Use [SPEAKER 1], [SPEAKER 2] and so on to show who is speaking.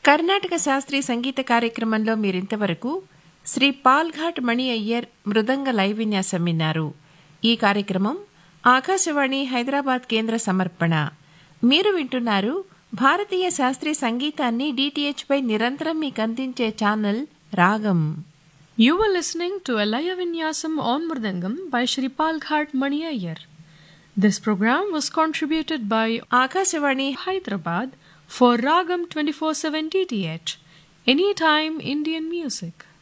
[SPEAKER 1] కర్ణాటక శాస్త్రీయ సంగీత కార్యక్రమంలో మీరింతవరకు శ్రీ పాల్ఘాట్ మణి అయ్యర్ మృదంగ లైవ్ విన్యాసం విన్నారు ఈ కార్యక్రమం ఆకాశవాణి హైదరాబాద్ కేంద్ర సమర్పణ మీరు వింటున్నారు భారతీయ శాస్త్రీయ సంగీతాన్ని డిటిహెచ్ పై నిరంతరం మీకు అందించే ఛానల్ రాగం
[SPEAKER 2] You were listening to Alaya Vinyasam on Murdangam by Shri Palghat Mani Iyer. This program was contributed by
[SPEAKER 1] Akashvani
[SPEAKER 2] Hyderabad for Ragam 24/7 DTH. Anytime Indian music.